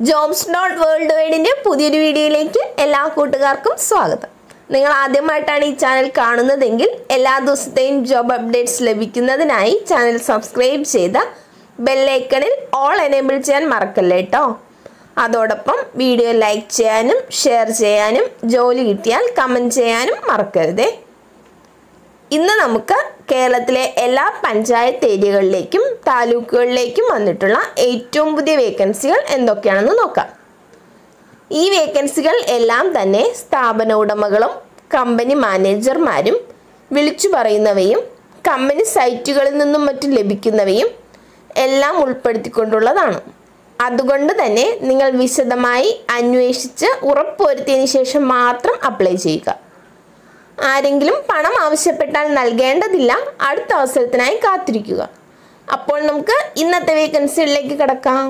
jobs dot world വൈഡിൻ്റെ പുതിയൊരു വീഡിയോയിലേക്ക് എല്ലാ കൂട്ടുകാർക്കും സ്വാഗതം നിങ്ങൾ ആദ്യമായിട്ടാണ് ഈ ചാനൽ കാണുന്നതെങ്കിൽ എല്ലാ ദിവസത്തെയും ജോബ് അപ്ഡേറ്റ്സ് ലഭിക്കുന്നതിനായി ചാനൽ സബ്സ്ക്രൈബ് ചെയ്ത ബെല്ലൈക്കണിൽ ഓൾ എനേബിൾ ചെയ്യാൻ മറക്കല്ലേ കേട്ടോ അതോടൊപ്പം വീഡിയോ ലൈക്ക് ചെയ്യാനും ഷെയർ ചെയ്യാനും ജോലി കിട്ടിയാൽ കമൻറ്റ് ചെയ്യാനും മറക്കരുതേ ഇന്ന് നമുക്ക് കേരളത്തിലെ എല്ലാ പഞ്ചായത്ത് ഏരിയകളിലേക്കും താലൂക്കുകളിലേക്കും വന്നിട്ടുള്ള ഏറ്റവും പുതിയ വേക്കൻസികൾ എന്തൊക്കെയാണെന്ന് നോക്കാം ഈ വേക്കൻസികൾ എല്ലാം തന്നെ സ്ഥാപന ഉടമകളും കമ്പനി മാനേജർമാരും വിളിച്ചു പറയുന്നവയും കമ്പനി സൈറ്റുകളിൽ നിന്നും മറ്റും ലഭിക്കുന്നവയും എല്ലാം ഉൾപ്പെടുത്തിക്കൊണ്ടുള്ളതാണ് അതുകൊണ്ട് തന്നെ നിങ്ങൾ വിശദമായി അന്വേഷിച്ച് ഉറപ്പുവരുത്തിയതിന് ശേഷം മാത്രം അപ്ലൈ ചെയ്യുക ആരെങ്കിലും പണം ആവശ്യപ്പെട്ടാൽ നൽകേണ്ടതില്ല അടുത്ത അവസരത്തിനായി കാത്തിരിക്കുക അപ്പോൾ നമുക്ക് ഇന്നത്തെ വേക്കൻസികളിലേക്ക് കിടക്കാം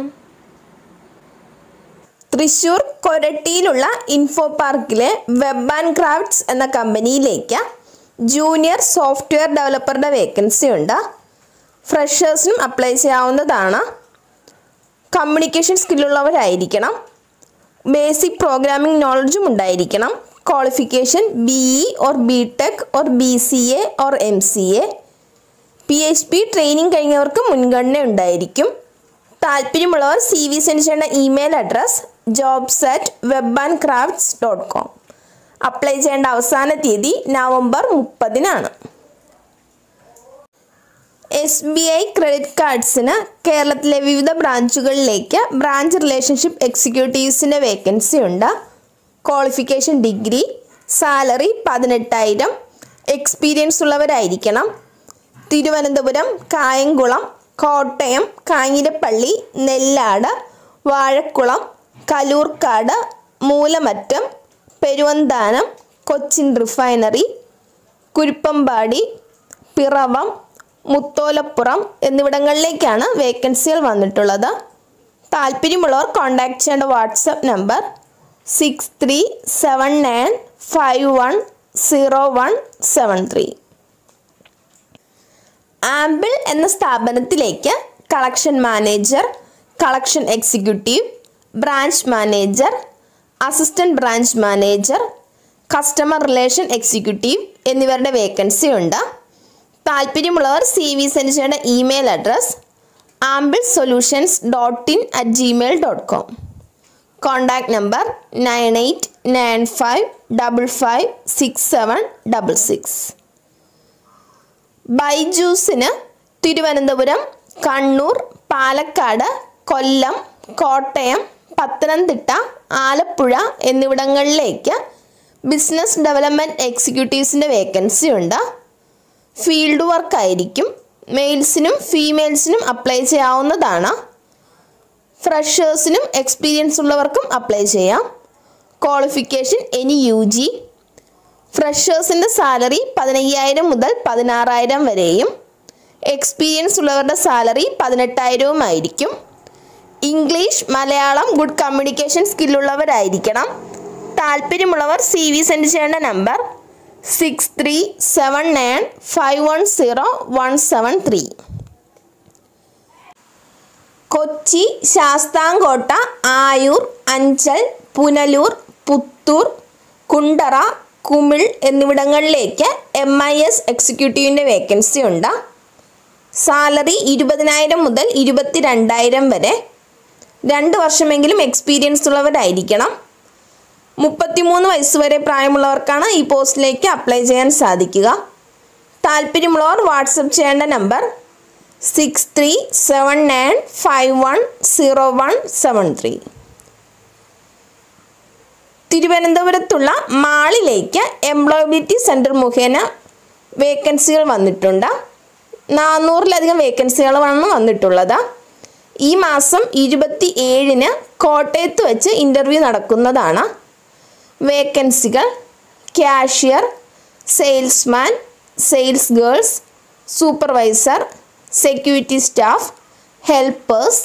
തൃശൂർ കൊരട്ടിയിലുള്ള info park web and crafts എന്ന കമ്പനിയിലേക്ക് ജൂനിയർ സോഫ്റ്റ്വെയർ ഡെവലപ്പറുടെ വേക്കൻസി ഉണ്ട് ഫ്രഷേഴ്സിനും അപ്ലൈ ചെയ്യാവുന്നതാണ് കമ്മ്യൂണിക്കേഷൻ സ്കില്ലുള്ളവരായിരിക്കണം ബേസിക് പ്രോഗ്രാമിംഗ് നോളജും ഉണ്ടായിരിക്കണം qualification B E or B tech or B C A or M C A P H P training കഴിഞ്ഞവർക്ക് മുൻഗണന ഉണ്ടായിരിക്കും താല്പര്യമുള്ളവർ സി വി സെൻഡ് ചെയ്യേണ്ട email address jobs at web and crafts dot com apply ചെയ്യേണ്ട അവസാന തീയതി November മുപ്പതിനാണ് S B I credit കാർഡ്സിന് കേരളത്തിലെ വിവിധ ബ്രാഞ്ചുകളിലേക്ക് ബ്രാഞ്ച് റിലേഷൻഷിപ്പ് എക്സിക്യൂട്ടീവ്സിൻ്റെ വേക്കൻസി ഉണ്ട് ക്വാളിഫിക്കേഷൻ ഡിഗ്രി സാലറി പതിനെട്ടായിരം എക്സ്പീരിയൻസ് ഉള്ളവരായിരിക്കണം തിരുവനന്തപുരം കായംകുളം കോട്ടയം കാഞ്ഞിരപ്പള്ളി നെല്ലാട് വാഴക്കുളം കലൂർക്കാട് മൂലമറ്റം പെരുവന്താനം കൊച്ചിൻ റിഫൈനറി കുരുപ്പമ്പാടി പിറവം മുത്തോലപ്പുറം എന്നിവിടങ്ങളിലേക്കാണ് വേക്കൻസികൾ വന്നിട്ടുള്ളത് താല്പര്യമുള്ളവർ കോൺടാക്ട് ചെയ്യേണ്ട WhatsApp number six three seven nine five one zero one seven three Amble എന്ന സ്ഥാപനത്തിലേക്ക് collection manager collection executive branch manager assistant branch manager customer relation executive എന്നിവരുടെ വേക്കൻസി ഉണ്ട് താല്പര്യമുള്ളവർ സി വി സെൻഡ് ചെയ്യേണ്ട email address Amble solutions dot in at Gmail dot com contact number nine eight nine five double five six seven double six ബൈജൂസിന് തിരുവനന്തപുരം കണ്ണൂർ പാലക്കാട് കൊല്ലം കോട്ടയം പത്തനംതിട്ട ആലപ്പുഴ എന്നിവിടങ്ങളിലേക്ക് business development എക്സിക്യൂട്ടീവ്സിൻ്റെ vacancy ഉണ്ട് field work ആയിരിക്കും മെയിൽസിനും ഫീമെയിൽസിനും അപ്ലൈ ചെയ്യാവുന്നതാണ് ഫ്രഷേഴ്സിനും എക്സ്പീരിയൻസ് ഉള്ളവർക്കും അപ്ലൈ ചെയ്യാം ക്വാളിഫിക്കേഷൻ എനി യു ജി ഫ്രഷേഴ്സിൻ്റെ സാലറി പതിനയ്യായിരം മുതൽ പതിനാറായിരം വരെയും എക്സ്പീരിയൻസ് ഉള്ളവരുടെ സാലറി പതിനെട്ടായിരവുമായിരിക്കും ഇംഗ്ലീഷ് മലയാളം ഗുഡ് കമ്മ്യൂണിക്കേഷൻ സ്കില്ലുള്ളവരായിരിക്കണം താല്പര്യമുള്ളവർ സി വി സെൻഡ് ചെയ്യേണ്ട number six three seven nine five one zero one seven three Kochi Sasthamkotta Ayur Anchal Punalur Puthur Kundara Kummil എന്നിവിടങ്ങളിലേക്ക് എം ഐ എസ് എക്സിക്യൂട്ടീവിൻ്റെ വേക്കൻസി ഉണ്ട് സാലറി ഇരുപതിനായിരം മുതൽ ഇരുപത്തി രണ്ടായിരം വരെ രണ്ട് വർഷമെങ്കിലും എക്സ്പീരിയൻസ് ഉള്ളവരായിരിക്കണം മുപ്പത്തിമൂന്ന് വയസ്സ് വരെ പ്രായമുള്ളവർക്കാണ് ഈ പോസ്റ്റിലേക്ക് അപ്ലൈ ചെയ്യാൻ സാധിക്കുക താല്പര്യമുള്ളവർ വാട്സപ്പ് ചെയ്യേണ്ട number six three seven nine five one zero one seven three തിരുവനന്തപുരത്തുള്ള മാളിലേക്ക് എംപ്ലോയബിലിറ്റി സെൻറ്റർ മുഖേന വേക്കൻസികൾ വന്നിട്ടുണ്ട് നാനൂറിലധികം വേക്കൻസികളാണ് വന്നിട്ടുള്ളത് ഈ മാസം ഇരുപത്തി ഏഴിന് കോട്ടയത്ത് വെച്ച് ഇൻ്റർവ്യൂ നടക്കുന്നതാണ് വേക്കൻസികൾ cashier salesman sales girls supervisor security staff helpers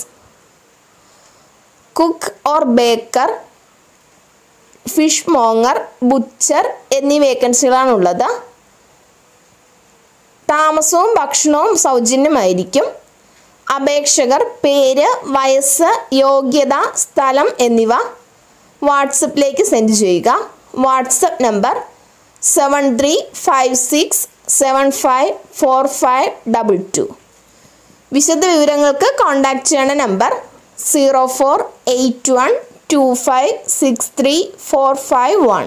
cook or baker fishmonger butcher എന്നീ വേക്കൻസികളാണുള്ളത് താമസവും ഭക്ഷണവും സൗജന്യമായിരിക്കും അപേക്ഷകർ പേര് വയസ്സ് യോഗ്യത സ്ഥലം എന്നിവ വാട്സപ്പിലേക്ക് സെൻഡ് ചെയ്യുക WhatsApp number seven three five six seven five four five double two വിശദ വിവരങ്ങൾക്ക് കോൺടാക്റ്റ് ചെയ്യണ number zero four eight one two five six three four five one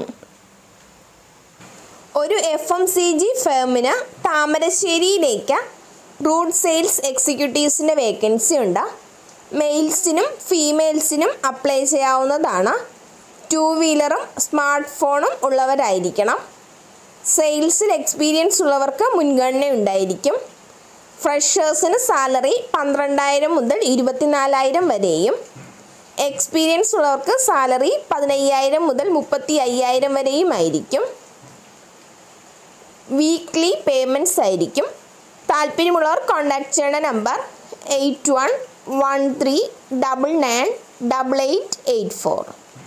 ഒരു എഫ് എം സി ജി ഫേമിന് താമരശ്ശേരിയിലേക്ക് റൂട്ട് സെയിൽസ് എക്സിക്യൂട്ടീവ്സിൻ്റെ vacancy ഉണ്ട് മെയിൽസിനും ഫീമെയിൽസിനും അപ്ലൈ ചെയ്യാവുന്നതാണ് ടു വീലറും സ്മാർട്ട് ഫോണും ഉള്ളവരായിരിക്കണം സെയിൽസിൽ എക്സ്പീരിയൻസ് ഉള്ളവർക്ക് മുൻഗണന ഉണ്ടായിരിക്കും ഫ്രഷേഴ്സിന് സാലറി പന്ത്രണ്ടായിരം മുതൽ ഇരുപത്തിനാലായിരം വരെയും എക്സ്പീരിയൻസ് ഉള്ളവർക്ക് സാലറി പതിനയ്യായിരം മുതൽ മുപ്പത്തി അയ്യായിരം വരെയും ആയിരിക്കും വീക്ക്ലി പേയ്മെൻറ്റ്സ് ആയിരിക്കും താല്പര്യമുള്ളവർ കോൺടാക്ട് ചെയ്യേണ്ട number eight one one three double nine double eight eight four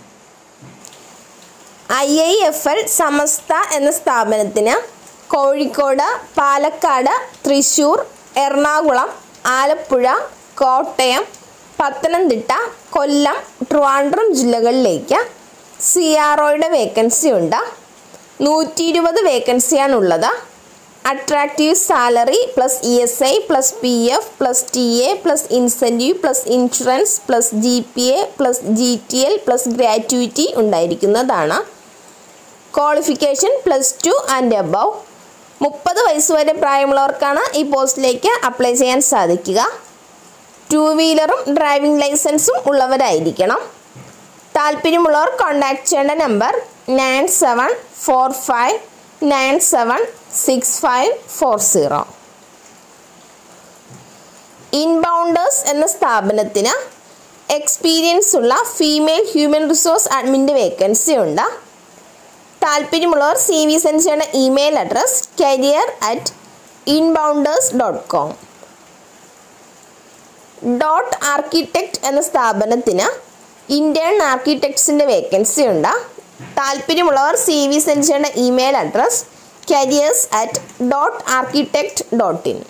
I I F L Samastha എന്ന സ്ഥാപനത്തിന് കോഴിക്കോട് പാലക്കാട് തൃശ്ശൂർ എറണാകുളം ആലപ്പുഴ കോട്ടയം പത്തനംതിട്ട കൊല്ലം ട്രിവാൻഡ്രം ജില്ലകളിലേക്ക് സി ആർ ഒയുടെ വേക്കൻസി ഉണ്ട് നൂറ്റി ഇരുപത് വേക്കൻസിയാണുള്ളത് attractive salary plus E S I plus P F plus T A plus incentive plus insurance plus G P A plus G T L plus gratuity ഉണ്ടായിരിക്കുന്നതാണ് qualification plus two and above മുപ്പത് വയസ്സ് വരെ പ്രായമുള്ളവർക്കാണ് ഈ പോസ്റ്റിലേക്ക് apply ചെയ്യാൻ സാധിക്കുക to വീലറും driving ലൈസൻസും ഉള്ളവരായിരിക്കണം താല്പര്യമുള്ളവർ കോൺടാക്ട് ചെയ്യേണ്ട number nine seven four five nine seven six five four zero Inbounders എന്ന സ്ഥാപനത്തിന് എക്സ്പീരിയൻസ് ഉള്ള ഫീമെയിൽ ഹ്യൂമൻ റിസോഴ്സ് അഡ്മിൻ്റെ വേക്കൻസി ഉണ്ട് താല്പര്യമുള്ളവർ സി വി സെൻഡ് ചെയ്യുന്ന email address career at Inbounders dot com dot architect എന്ന സ്ഥാപനത്തിന് ഇന്റേൺ ആർക്കിടെക്ട്സിൻ്റെ വേക്കൻസി ഉണ്ട് താല്പര്യമുള്ളവർ സി വി സെൻഡ് ചെയ്യുന്ന email address careers at dot architect dot in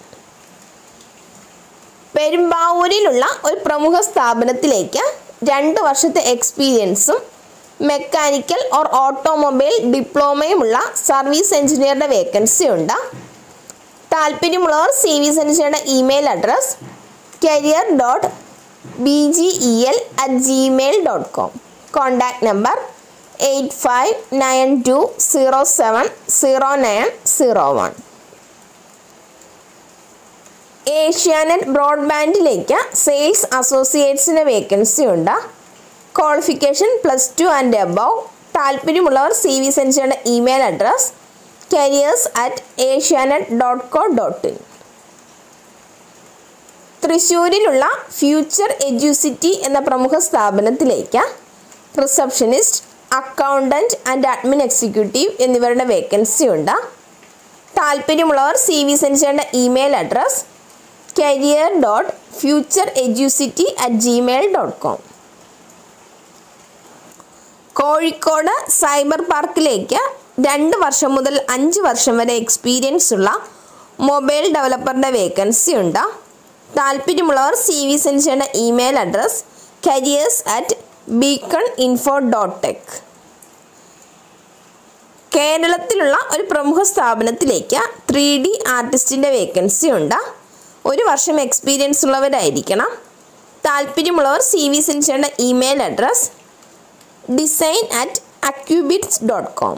പെരുമ്പാവൂരിലുള്ള ഒരു പ്രമുഖ സ്ഥാപനത്തിലേക്ക് രണ്ട് വർഷത്തെ എക്സ്പീരിയൻസും മെക്കാനിക്കൽ ഓർ ഓട്ടോമൊബൈൽ ഡിപ്ലോമയുമുള്ള സർവീസ് എഞ്ചിനീയറുടെ വേക്കൻസി ഉണ്ട് താല്പര്യമുള്ളവർ സി വി സെൻഡ് ചെയ്യുന്ന email address career dot B G E L at Gmail dot com contact number eight five nine two zero seven zero nine zero one Asianet ബ്രോഡ്ബാൻഡിലേക്ക് sales അസോസിയേറ്റ്സിന് vacancy ഉണ്ട് qualification plus two and above താല്പര്യമുള്ളവർ C V send ചെയ്യേണ്ട email address careers at Asianet dot co dot in തൃശ്ശൂരിലുള്ള Future Educity എന്ന പ്രമുഖ സ്ഥാപനത്തിലേക്ക് receptionist accountant and admin executive എന്നിവരുടെ വേക്കൻസി ഉണ്ട് താല്പര്യമുള്ളവർ സി വി സെൻഡ് ചെയ്യേണ്ട email address career dot Future Educity at Gmail dot com Kozhikode cyber പാർക്കിലേക്ക് രണ്ട് വർഷം മുതൽ അഞ്ച് വർഷം വരെ എക്സ്പീരിയൻസ് ഉള്ള മൊബൈൽ ഡെവലപ്പറിൻ്റെ വേക്കൻസി ഉണ്ട് താല്പര്യമുള്ളവർ സി വി സെൻഡ് ചെയ്യേണ്ട email address careers at Beacon Info dot tech കേരളത്തിലുള്ള ഒരു പ്രമുഖ സ്ഥാപനത്തിലേക്ക് ത്രീ ഡി ആർട്ടിസ്റ്റിൻ്റെ വേക്കൻസി ഉണ്ട് ഒരു വർഷം എക്സ്പീരിയൻസ് ഉള്ളവരായിരിക്കണം താല്പര്യമുള്ളവർ സി വി സെൻഡ് ചെയ്യേണ്ട email address design at Accubits dot com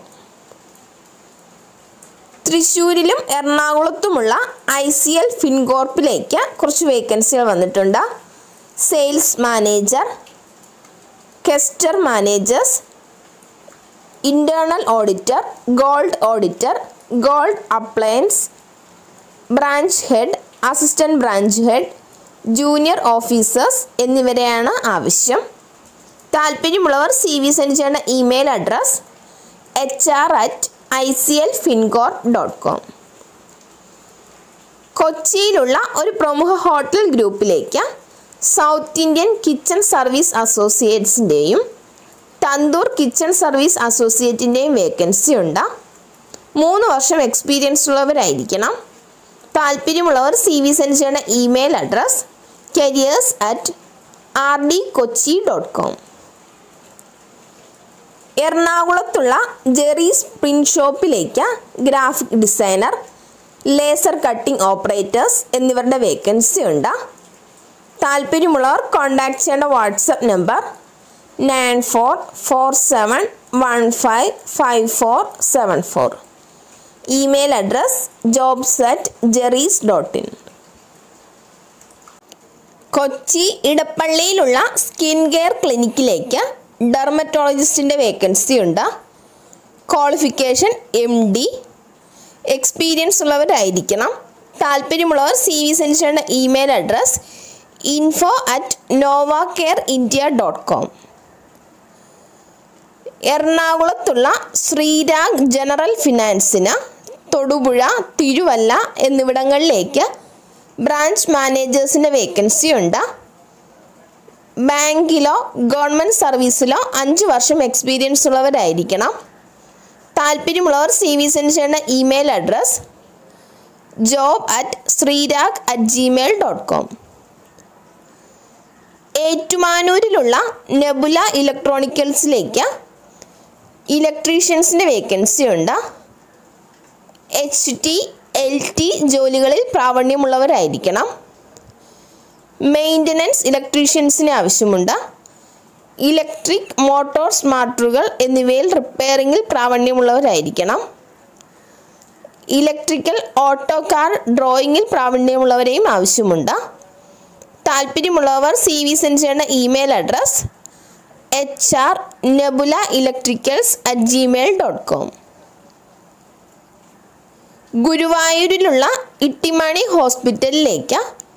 തൃശ്ശൂരിലും എറണാകുളത്തുമുള്ള ഐ സി എൽ ഫിൻകോർപ്പിലേക്ക് കുറച്ച് വേക്കൻസികൾ വന്നിട്ടുണ്ട് sales manager cluster managers internal auditor gold auditor gold appliance branch head assistant branch head junior officers എന്നിവരെയാണ് ആവശ്യം താല്പര്യമുള്ളവർ സി വി സെൻഡ് ചെയ്യേണ്ട email address H R at I C L Fincorp dot com കൊച്ചിയിലുള്ള ഒരു പ്രമുഖ hotel ഗ്രൂപ്പിലേക്ക് south Indian kitchen service അസോസിയേറ്റ്സിൻ്റെയും tandoor kitchen service അസോസിയേറ്റിൻ്റെയും വേക്കൻസി ഉണ്ട് മൂന്ന് വർഷം എക്സ്പീരിയൻസ് ഉള്ളവരായിരിക്കണം താല്പര്യമുള്ളവർ സി വി സെൻഡ് ചെയ്യുന്ന email address careers at R D Kochi dot com എറണാകുളത്തുള്ള ജെറീസ് പ്രിൻറ്റ് ഷോപ്പിലേക്ക് graphic designer laser cutting operators എന്നിവരുടെ വേക്കൻസി ഉണ്ട് താല്പര്യമുള്ളവർ കോൺടാക്ട് ചെയ്യേണ്ട WhatsApp number nine four four seven one five five four seven four email address jobs at Jerry's dot in Kochi ഇടപ്പള്ളിയിലുള്ള skin care ക്ലിനിക്കിലേക്ക് ഡെർമറ്റോളജിസ്റ്റിൻ്റെ vacancy ഉണ്ട് qualification M D experience ഉള്ളവരായിരിക്കണം താല്പര്യമുള്ളവർ സി വി സെൻഡ് ചെയ്യേണ്ട email address info at Nova Care India dot com എറണാകുളത്തുള്ള Sreerag general ഫിനാൻസിന് തൊടുപുഴ തിരുവല്ല എന്നിവിടങ്ങളിലേക്ക് ബ്രാഞ്ച് മാനേജേഴ്സിൻ്റെ വേക്കൻസി ഉണ്ട് ബാങ്കിലോ ഗവൺമെൻറ് സർവീസിലോ അഞ്ച് വർഷം എക്സ്പീരിയൻസ് ഉള്ളവരായിരിക്കണം താല്പര്യമുള്ളവർ സി വി സെൻഡ് ചെയ്യേണ്ട email address job at Sreerag at Gmail dot com ഏറ്റുമാനൂരിലുള്ള നെബുല ഇലക്ട്രോണിക്കൽസിലേക്ക് ഇലക്ട്രീഷ്യൻസിൻ്റെ വേക്കൻസി ഉണ്ട് എച്ച് ടി എൽ ടി ജോലികളിൽ പ്രാവീണ്യമുള്ളവരായിരിക്കണം മെയിൻ്റനൻസ് ഇലക്ട്രീഷ്യൻസിന് ആവശ്യമുണ്ട് ഇലക്ട്രിക് മോട്ടോർ സ്മാർട്ടറുകൾ എന്നിവയിൽ റിപ്പയറിങ്ങിൽ പ്രാവീണ്യമുള്ളവരായിരിക്കണം ഇലക്ട്രിക്കൽ ഓട്ടോ കാർ ഡ്രോയിങ്ങിൽ പ്രാവീണ്യമുള്ളവരെയും ആവശ്യമുണ്ട് താല്പര്യമുള്ളവർ സി വി സെൻഡ് ചെയ്യേണ്ട email address H R Nebula electricals at Gmail dot com ഗുരുവായൂരിലുള്ള ഇട്ടിമണി ഹോസ്പിറ്റലിലേക്ക്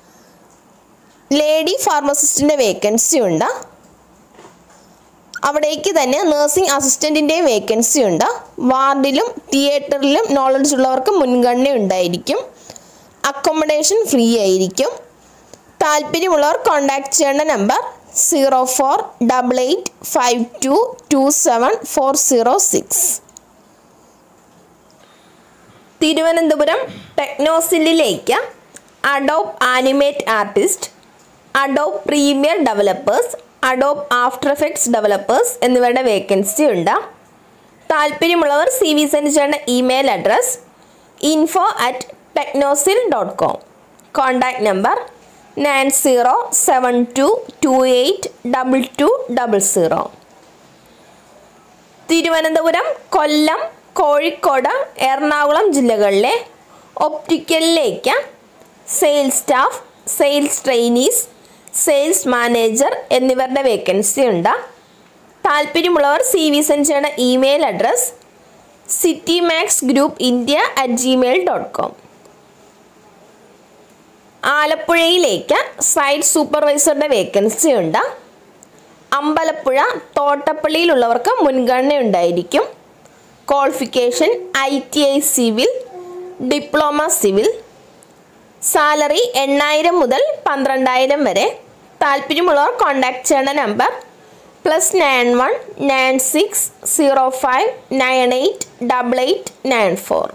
ലേഡി ഫാർമസിസ്റ്റിൻ്റെ വേക്കൻസി ഉണ്ട് അവിടേക്ക് തന്നെ നഴ്സിംഗ് അസിസ്റ്റൻറ്റിൻ്റെ വേക്കൻസി ഉണ്ട് വാർഡിലും തിയേറ്ററിലും നോളജ് ഉള്ളവർക്ക് മുൻഗണന ഉണ്ടായിരിക്കും അക്കോമഡേഷൻ ഫ്രീ ആയിരിക്കും താല്പര്യമുള്ളവർ കോൺടാക്ട് ചെയ്യേണ്ട number zero four double eight five two two seven four zero six Thiruvananthapuram ടെക്നോസില്ലിലേക്ക് Adobe Animate artist Adobe Premiere developers Adobe After Effects developers എന്നിവരുടെ വേക്കൻസി ഉണ്ട് താല്പര്യമുള്ളവർ സി വി സെൻഡ് ചെയ്യേണ്ട email address info at Technosil dot com contact number nine zero seven two two eight double two double zero Thiruvananthapuram Kollam Kozhikode Ernakulam ജില്ലകളിലെ ഒപ്റ്റിക്കലിലേക്ക് sales staff sales trainees sales manager എന്നിവരുടെ vacancy ഉണ്ട് താല്പര്യമുള്ളവർ C V send ചെയ്യേണ്ട email address City Max Group India at Gmail dot com ആലപ്പുഴയിലേക്ക് site സൂപ്പർവൈസറുടെ vacancy ഉണ്ട് അമ്പലപ്പുഴ തോട്ടപ്പള്ളിയിലുള്ളവർക്ക് മുൻഗണന ഉണ്ടായിരിക്കും qualification I T I civil diploma civil salary എണ്ണായിരം മുതൽ പന്ത്രണ്ടായിരം വരെ താല്പര്യമുള്ളവർ കോൺടാക്ട് ചെയ്യേണ്ട number plus nine one nine six zero five nine eight double eight nine four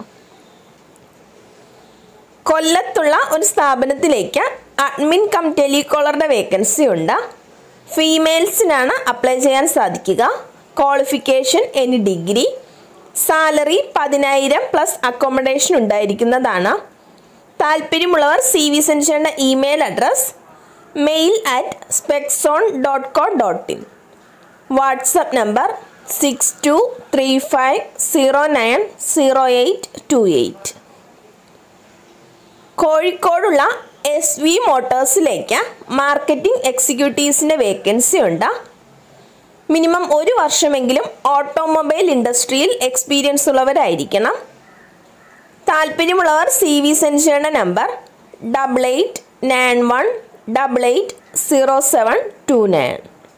കൊല്ലത്തുള്ള ഒരു സ്ഥാപനത്തിലേക്ക് അഡ്മിൻ കം ടെലികോളറുടെ വേക്കൻസി ഉണ്ട് ഫീമെയിൽസിനാണ് അപ്ലൈ ചെയ്യാൻ സാധിക്കുക ക്വാളിഫിക്കേഷൻ എനി ഡിഗ്രി സാലറി പതിനായിരം പ്ലസ് അക്കോമഡേഷൻ ഉണ്ടായിരിക്കുന്നതാണ് താല്പര്യമുള്ളവർ സി വി സെൻഡ് ചെയ്യേണ്ട email address mail at Speczone dot co dot in WhatsApp number six two three five zero nine zero eight two eight കോഴിക്കോടുള്ള S V മോട്ടോഴ്സിലേക്ക് marketing എക്സിക്യൂട്ടീവ്സിൻ്റെ vacancy ഉണ്ട് minimum ഒരു വർഷമെങ്കിലും automobile ഇൻഡസ്ട്രിയിൽ എക്സ്പീരിയൻസ് ഉള്ളവരായിരിക്കണം താല്പര്യമുള്ളവർ സി വി സെൻഡ് ചെയ്യേണ്ട number double eight nine one double eight zero seven two nine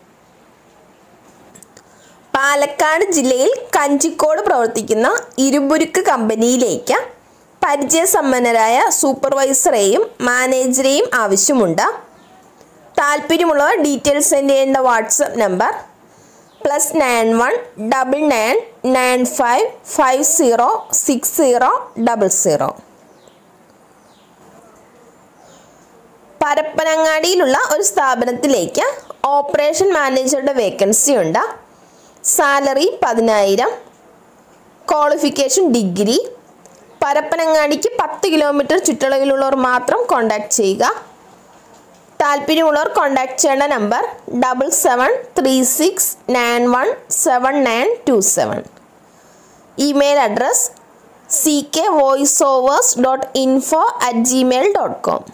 Palakkad ജില്ലയിൽ കഞ്ചിക്കോട് പ്രവർത്തിക്കുന്ന ഇരുമ്പുരുക്ക് കമ്പനിയിലേക്ക് പരിചയസമ്പന്നരായ സൂപ്പർവൈസറെയും മാനേജരെയും ആവശ്യമുണ്ട് താല്പര്യമുള്ളവർ ഡീറ്റെയിൽസ് സെൻഡ് ചെയ്യേണ്ട WhatsApp number plus nine one double nine nine five five zero six zero double zero പരപ്പനങ്ങാടിയിലുള്ള ഒരു സ്ഥാപനത്തിലേക്ക് ഓപ്പറേഷൻ മാനേജറുടെ വേക്കൻസി ഉണ്ട് സാലറി പതിനായിരം ക്വാളിഫിക്കേഷൻ ഡിഗ്രി പരപ്പനങ്ങാടിക്ക് പത്ത് കിലോമീറ്റർ ചുറ്റളവിലുള്ളവർ മാത്രം കോൺടാക്ട് ചെയ്യുക താല്പര്യമുള്ളവർ കോൺടാക്ട് ചെയ്യേണ്ട number double seven three six nine one seven nine two seven email address C K voice overs dot info at Gmail dot com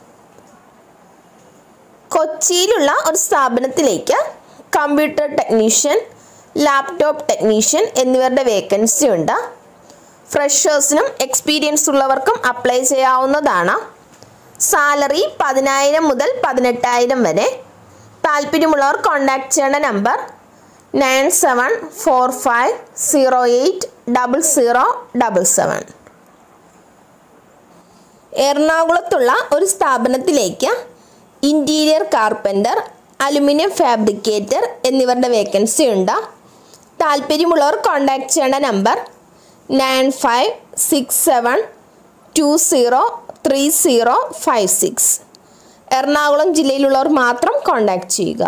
കൊച്ചിയിലുള്ള ഒരു സ്ഥാപനത്തിലേക്ക് കമ്പ്യൂട്ടർ ടെക്നീഷ്യൻ ലാപ്ടോപ്പ് ടെക്നീഷ്യൻ എന്നിവരുടെ vacancy ഉണ്ട് ഫ്രഷേഴ്സിനും എക്സ്പീരിയൻസ് ഉള്ളവർക്കും അപ്ലൈ ചെയ്യാവുന്നതാണ് salary പതിനായിരം മുതൽ പതിനെട്ടായിരം വരെ താല്പര്യമുള്ളവർ കോൺടാക്ട് ചെയ്യേണ്ട number nine seven four five zero eight double zero double seven എറണാകുളത്തുള്ള ഒരു സ്ഥാപനത്തിലേക്ക് ഇൻറ്റീരിയർ കാർപ്പൻ്റർ അലുമിനിയം ഫാബ്രിക്കേറ്റർ എന്നിവരുടെ വേക്കൻസി ഉണ്ട് താല്പര്യമുള്ളവർ കോൺടാക്ട് ചെയ്യേണ്ട number nine five six seven two zero three zero five six Ernakulam ജില്ലയിലുള്ളവർ മാത്രം കോൺടാക്ട് ചെയ്യുക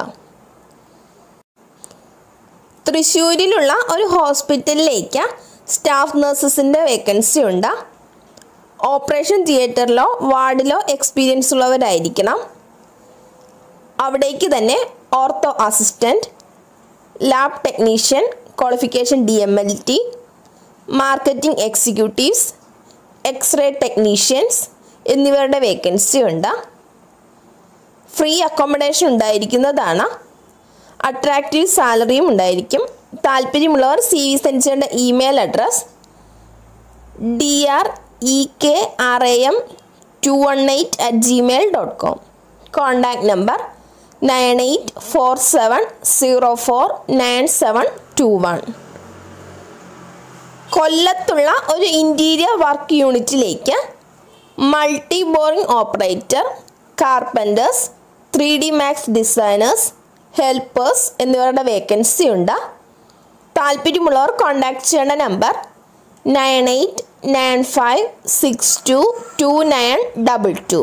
തൃശ്ശൂരിലുള്ള ഒരു ഹോസ്പിറ്റലിലേക്ക് സ്റ്റാഫ് നഴ്സസിൻ്റെ വേക്കൻസി ഉണ്ട് ഓപ്പറേഷൻ തിയേറ്ററിലോ വാർഡിലോ എക്സ്പീരിയൻസ് ഉള്ളവരായിരിക്കണം അവിടേക്ക് തന്നെ ortho assistant lab technician qualification D M L T marketing executives x-ray technicians എന്നിവരുടെ വേക്കൻസി ഉണ്ട് ഫ്രീ അക്കോമഡേഷൻ ഉണ്ടായിരിക്കുന്നതാണ് അട്രാക്റ്റീവ് സാലറിയും ഉണ്ടായിരിക്കും താല്പര്യമുള്ളവർ സി വി സെൻഡ് ചെയ്യേണ്ട email address D R E K R A M to one eight at Gmail dot com contact number nine eight four seven zero four nine seven two one കൊല്ലത്തുള്ള ഒരു interior work യൂണിറ്റിലേക്ക് multi boring operator carpenters three D max designers helpers എന്നിവരുടെ vacancy ഉണ്ട് താല്പര്യമുള്ളവർ contact ചെയ്യേണ്ട number nine eight nine five six two two nine double two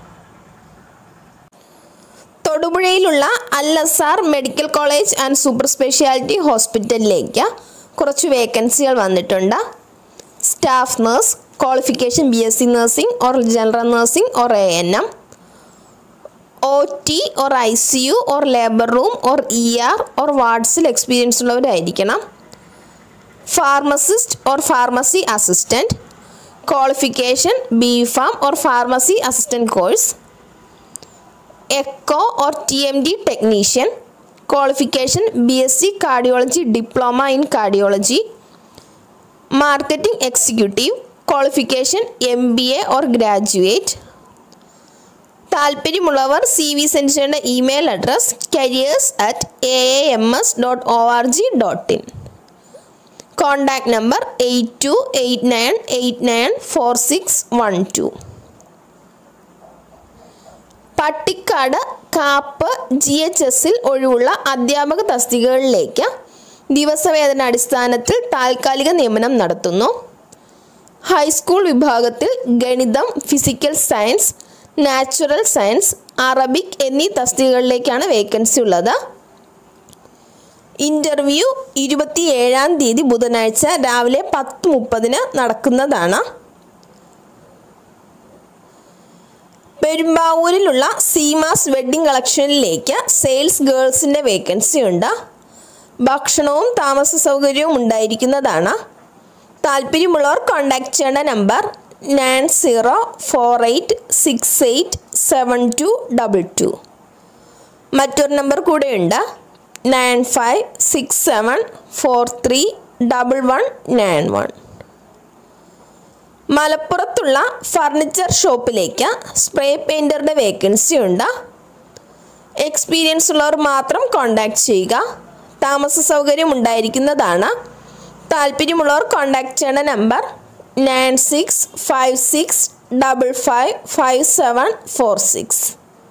തൊടുപുഴയിലുള്ള Al Azhar medical college and super speciality ഹോസ്പിറ്റലിലേക്ക് കുറച്ച് വേക്കൻസികൾ വന്നിട്ടുണ്ട് staff nurse qualification B S C nursing or general nursing or A N M O T or I C U or labour room or E R or വാർഡ്സിൽ experience ഉള്ളവരായിരിക്കണം pharmacist or pharmacy assistant qualification B pharm or pharmacy assistant course echo or T M D technician qualification B S C cardiology diploma in cardiology marketing executive qualification M B A or graduate താല്പര്യമുള്ളവർ C V send ചെയ്യേണ്ട email address careers at A M S dot O R G dot in contact number eight two eight nine eight nine four six one two Pattikkad Kapp G H എസിൽ ഒഴിവുള്ള അധ്യാപക തസ്തികകളിലേക്ക് ദിവസവേതന അടിസ്ഥാനത്തിൽ താൽക്കാലിക നിയമനം നടത്തുന്നു high school വിഭാഗത്തിൽ ഗണിതം physical science natural science Arabic എന്നീ തസ്തികകളിലേക്കാണ് വേക്കൻസി ഉള്ളത് ഇൻ്റർവ്യൂ ഇരുപത്തി ഏഴാം തീയതി ബുധനാഴ്ച രാവിലെ പത്ത് മുപ്പതിന് നടക്കുന്നതാണ് പെരുമ്പാവൂരിലുള്ള സീമാസ് വെഡ്ഡിംഗ് കളക്ഷനിലേക്ക് സെയിൽസ് ഗേൾസിൻ്റെ വേക്കൻസി ഉണ്ട് ഭക്ഷണവും താമസ സൗകര്യവും ഉണ്ടായിരിക്കുന്നതാണ് താല്പര്യമുള്ളവർ കോൺടാക്ട് ചെയ്യേണ്ട number nine zero four eight six eight seven two double two മറ്റൊരു നമ്പർ കൂടെയുണ്ട് nine five six seven four three double one nine one മലപ്പുറത്തുള്ള ഫർണിച്ചർ ഷോപ്പിലേക്ക് സ്പ്രേ പെയിൻറ്ററുടെ വേക്കൻസി ഉണ്ട് എക്സ്പീരിയൻസ് ഉള്ളവർ മാത്രം കോൺടാക്ട് ചെയ്യുക താമസ സൗകര്യം ഉണ്ടായിരിക്കുന്നതാണ് താല്പര്യമുള്ളവർ കോൺടാക്ട് ചെയ്യേണ്ട number nine six five six double five five seven four six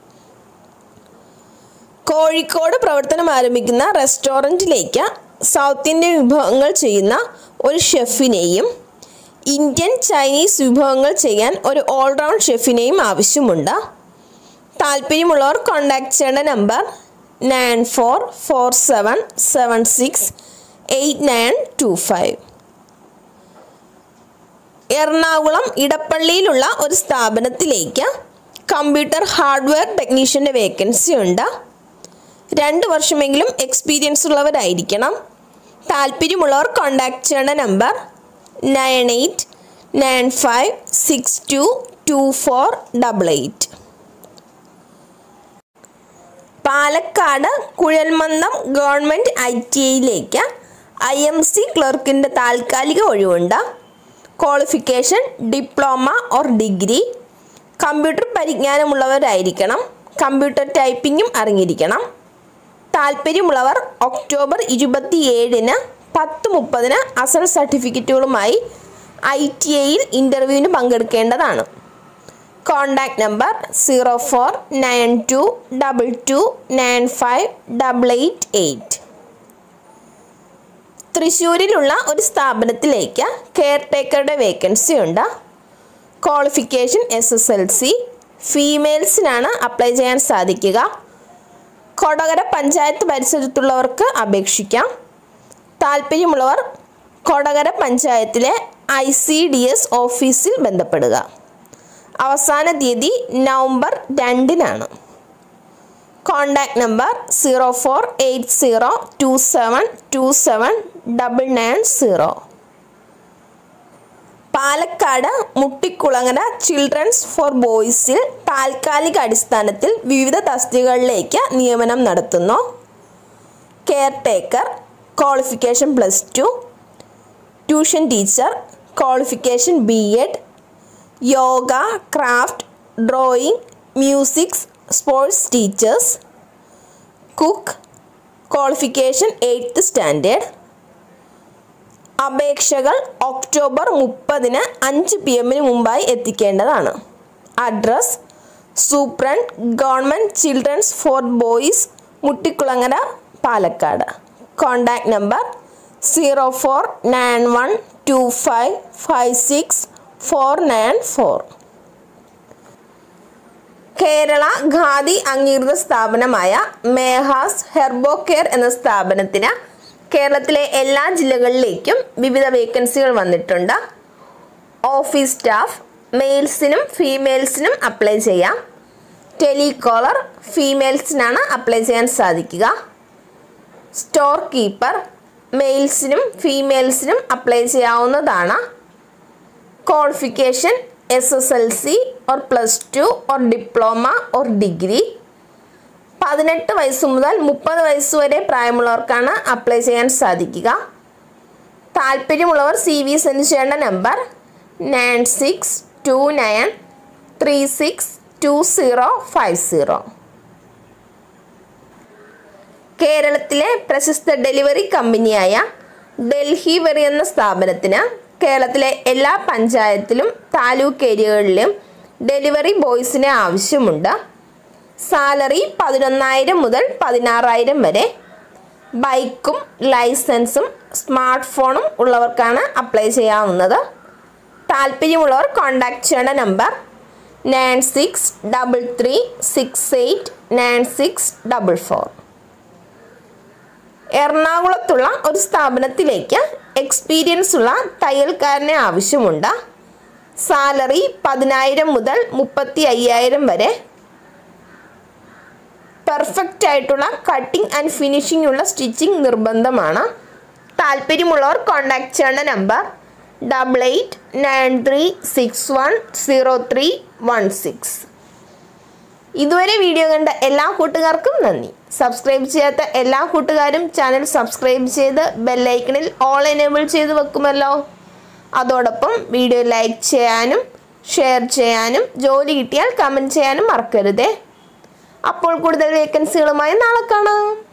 Kozhikode പ്രവർത്തനം ആരംഭിക്കുന്ന റെസ്റ്റോറൻറ്റിലേക്ക് സൗത്ത് ഇന്ത്യൻ വിഭവങ്ങൾ ചെയ്യുന്ന ഒരു ഷെഫിനെയും ഇന്ത്യൻ ചൈനീസ് വിഭവങ്ങൾ ചെയ്യാൻ ഒരു ഓൾറൗണ്ട് ഷെഫിനെയും ആവശ്യമുണ്ട് താല്പര്യമുള്ളവർ കോൺടാക്ട് ചെയ്യേണ്ട number nine four four seven seven six eight nine two five Ernakulam ഇടപ്പള്ളിയിലുള്ള ഒരു സ്ഥാപനത്തിലേക്ക് കമ്പ്യൂട്ടർ ഹാർഡ്വെയർ ടെക്നീഷ്യൻ്റെ വേക്കൻസി ഉണ്ട് രണ്ട് വർഷമെങ്കിലും എക്സ്പീരിയൻസ് ഉള്ളവരായിരിക്കണം താല്പര്യമുള്ളവർ കോൺടാക്ട് ചെയ്യേണ്ട number nine eight nine five six two two four double eight Palakkad കുഴൽമന്ദം ഗവൺമെൻറ് ഐ ടി ഐയിലേക്ക് ഐ എം സി ക്ലർക്കിൻ്റെ താൽക്കാലിക ഒഴിവുണ്ട് qualification diploma or degree computer പരിജ്ഞാനമുള്ളവരായിരിക്കണം കമ്പ്യൂട്ടർ ടൈപ്പിങ്ങും അറിഞ്ഞിരിക്കണം താല്പര്യമുള്ളവർ ഒക്ടോബർ ഇരുപത്തിയേഴിന് പത്ത് മുപ്പതിന് അസൽ സർട്ടിഫിക്കറ്റുകളുമായി ഐ ടി ഐയിൽ ഇൻ്റർവ്യൂവിന് പങ്കെടുക്കേണ്ടതാണ് contact number zero four nine two double two nine five double eight eight തൃശ്ശൂരിലുള്ള ഒരു സ്ഥാപനത്തിലേക്ക് കെയർ ടേക്കറുടെ വേക്കൻസി ഉണ്ട് qualification S S L C ഫീമെയിൽസിനാണ് അപ്ലൈ ചെയ്യാൻ സാധിക്കുക കൊടകര പഞ്ചായത്ത് പരിസരത്തുള്ളവർക്ക് അപേക്ഷിക്കാം താല്പര്യമുള്ളവർ കൊടകര പഞ്ചായത്തിലെ ഐ സി ഡി എസ് ഓഫീസിൽ ബന്ധപ്പെടുക അവസാന തീയതി നവംബർ രണ്ടിനാണ് contact number zero four eight zero two seven two seven double nine zero Palakkad Muttikulangara children's for ബോയ്സിൽ താൽക്കാലിക അടിസ്ഥാനത്തിൽ വിവിധ തസ്തികകളിലേക്ക് നിയമനം നടത്തുന്നു care taker qualification plus two tuition teacher qualification B Ed yoga craft drawing musics sports teachers cook qualification eighth standard അപേക്ഷകൾ October മുപ്പതിന് അഞ്ച് പി എമ്മിന് മുമ്പായി എത്തിക്കേണ്ടതാണ് address superintendent government children's for boys Muttikulangara Palakkad contact number zero four nine one two five five six four nine four Kerala Khadi അംഗീകൃത സ്ഥാപനമായ മേഹാസ് herbo care എന്ന സ്ഥാപനത്തിന് കേരളത്തിലെ എല്ലാ ജില്ലകളിലേക്കും വിവിധ വേക്കൻസികൾ വന്നിട്ടുണ്ട് ഓഫീസ് സ്റ്റാഫ് മെയിൽസിനും ഫീമെയിൽസിനും അപ്ലൈ ചെയ്യാം ടെലികോളർ ഫീമെയിൽസിനാണ് അപ്ലൈ ചെയ്യാൻ സാധിക്കുക സ്റ്റോർ കീപ്പർ മെയിൽസിനും ഫീമെയിൽസിനും അപ്ലൈ ചെയ്യാവുന്നതാണ് qualification S S L C or plus two or diploma or degree പതിനെട്ട് വയസ്സ് മുതൽ മുപ്പത് വയസ്സ് വരെ പ്രായമുള്ളവർക്കാണ് അപ്ലൈ ചെയ്യാൻ സാധിക്കുക താല്പര്യമുള്ളവർ സി വി സെൻഡ് ചെയ്യേണ്ട number nine six two nine three six two zero five zero കേരളത്തിലെ പ്രശസ്ത ഡെലിവറി കമ്പനിയായ ഡൽഹി വെറി എന്ന സ്ഥാപനത്തിന് കേരളത്തിലെ എല്ലാ പഞ്ചായത്തിലും താലൂക്ക് ഏരിയകളിലും ഡെലിവറി ബോയ്സിനെ ആവശ്യമുണ്ട് സാലറി പതിനൊന്നായിരം മുതൽ പതിനാറായിരം വരെ ബൈക്കും ലൈസൻസും സ്മാർട്ട് ഫോണും ഉള്ളവർക്കാണ് അപ്ലൈ ചെയ്യാവുന്നത് താല്പര്യമുള്ളവർ കോൺടാക്ട് ചെയ്യേണ്ട number nine six double three six eight nine six double four എറണാകുളത്തുള്ള ഒരു സ്ഥാപനത്തിലേക്ക് എക്സ്പീരിയൻസ് ഉള്ള തയ്യൽക്കാരനെ ആവശ്യമുണ്ട് സാലറി പതിനായിരം മുതൽ മുപ്പത്തി അയ്യായിരം വരെ പെർഫെക്റ്റ് ആയിട്ടുള്ള കട്ടിംഗ് ആൻഡ് ഫിനിഷിംഗ് ഉള്ള സ്റ്റിച്ചിങ് നിർബന്ധമാണ് താല്പര്യമുള്ളവർ കോൺടാക്ട് ചെയ്യേണ്ട number double eight nine three six one zero three one six ഇതുവരെ വീഡിയോ കണ്ട എല്ലാ കൂട്ടുകാർക്കും നന്ദി സബ്സ്ക്രൈബ് ചെയ്യാത്ത എല്ലാ കൂട്ടുകാരും ചാനൽ സബ്സ്ക്രൈബ് ചെയ്ത് ബെല്ലൈക്കണിൽ ഓൾ എനേബിൾ ചെയ്ത് വെക്കുമല്ലോ അതോടൊപ്പം വീഡിയോ ലൈക്ക് ചെയ്യാനും ഷെയർ ചെയ്യാനും ജോലി കിട്ടിയാൽ കമൻറ്റ് ചെയ്യാനും മറക്കരുതേ അപ്പോൾ കൂടുതൽ വേക്കൻസികളുമായി നാളെ കാണാം